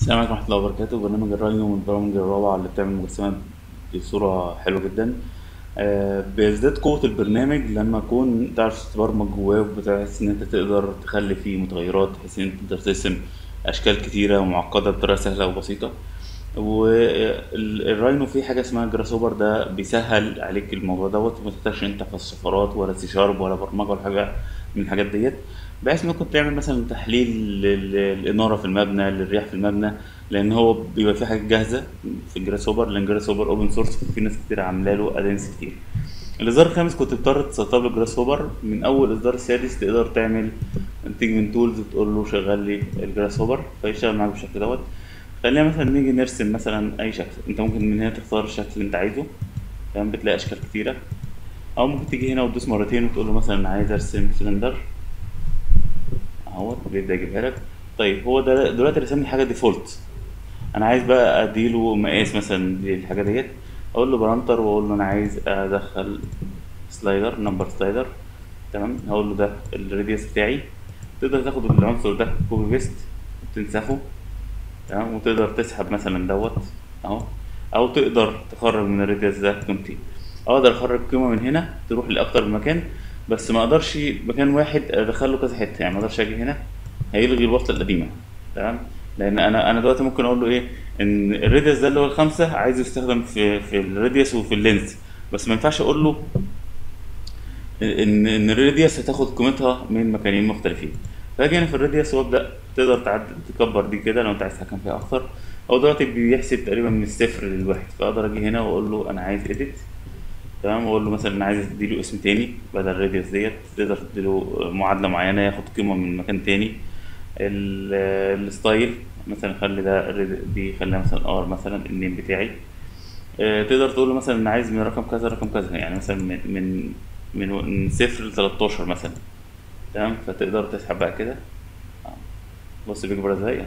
السلام عليكم ورحمة الله وبركاته برنامج الراينو من البرامج الروعة اللي بتعمل مجسمات بصورة حلوة جدا آه، بيزداد قوة البرنامج لما تكون تعرف تبرمج جواه بتحس إن أنت تقدر تخلي فيه متغيرات بحيث إن أنت تقدر ترسم أشكال كتيرة ومعقدة بطريقة سهلة وبسيطة والراينو فيه حاجة اسمها جراسوبر ده بيسهل عليك الموضوع دوت ومتحتاجش انت في الشفرات ولا سي شارب ولا برمجة ولا حاجة من الحاجات ديت بحيث ممكن تعمل مثلا تحليل لل- للإنارة في المبنى للرياح في المبنى لأن هو بيبقى فيه حاجات جاهزة في الجراسوبر لأن الجراسوبر أوبن سورس في ناس كتير عاملة له أدانس كتير الإصدار الخامس كنت بتضطر تسطب له جراس هوبر من أول إصدار السادس تقدر تعمل تيجي من تولز تقول له شغل لي الجراس هوبر فيشتغل معاك بالشكل دوت خلينا مثلا نيجي نرسم مثلا أي شكل أنت ممكن من هنا تختار الشكل اللي أنت عايزه تمام بتلاقي أشكال كتيرة أو ممكن تيجي هنا وتدوس مرتين وتقول له مثلا عايز أرسم سلندر اهوت بيبدأ يجيبها لك طيب هو ده دلوقتي رسم لي حاجة ديفولت انا عايز بقى اديله مقاس مثلا للحاجه ديت اقول له بارامتر واقول له انا عايز ادخل سلايدر نمبر سلايدر تمام هقول له ده الراديوس بتاعي تقدر تاخد العنصر ده كوبي بيست وتنسخه تمام وتقدر تسحب مثلا دوت اهو او تقدر تخرج من الراديوس ده قيمتين اقدر اخرج قيمه من هنا تروح لاكتر من مكان بس ما اقدرش مكان واحد ادخله كذا حته يعني ما اقدرش اجي هنا هيلغي الوصله القديمه تمام لان انا انا دلوقتي ممكن اقول له ايه ان الراديوس ده اللي هو الخمسه عايزه يستخدم في في الراديوس وفي اللينس بس ما ينفعش اقول له ان ان الراديوس هتاخد قيمتها من مكانين مختلفين فاجي هنا في الراديوس وابدا تقدر تعدل تكبر دي كده لو انت عايز تتحكم فيها اكتر هو دلوقتي بيحسب تقريبا من الصفر للواحد فاقدر اجي هنا واقول له انا عايز اديت تمام واقول له مثلا انا عايز اديله اسم تاني بدل الراديوس ديت تقدر تديله معادله معينه ياخد قيمه من مكان تاني ال- الستايل مثلا خلي ده الريد- دي خليها مثلا ار مثلا النيم بتاعي آه، تقدر تقول له مثلا انا عايز من رقم كذا رقم كذا يعني مثلا من من من من صفر ل 13 مثلا تمام فتقدر تسحب بقى كده آه. بص بيكبر ازاي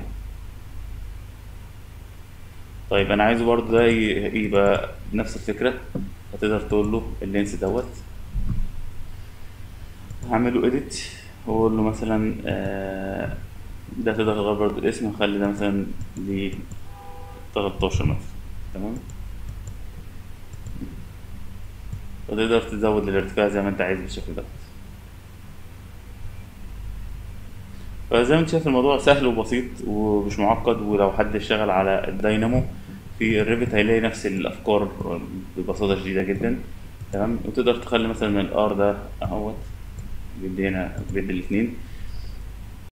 طيب انا عايزه برضه ده ي- يبقى نفس الفكره فتقدر تقول له اللينس دوت هعمل له اديت واقول له مثلا آه، ده تقدر تغير برضه الاسم وخلي ده مثلا ل 13 مثلا تمام وتقدر تزود الارتفاع زي ما انت عايز بالشكل ده فزي ما انت شايف الموضوع سهل وبسيط ومش معقد ولو حد اشتغل على الداينامو في الريفت هيلاقي نفس الافكار ببساطه شديده جدا تمام وتقدر تخلي مثلا الار ده اهوت بيدي هنا بيدي الاثنين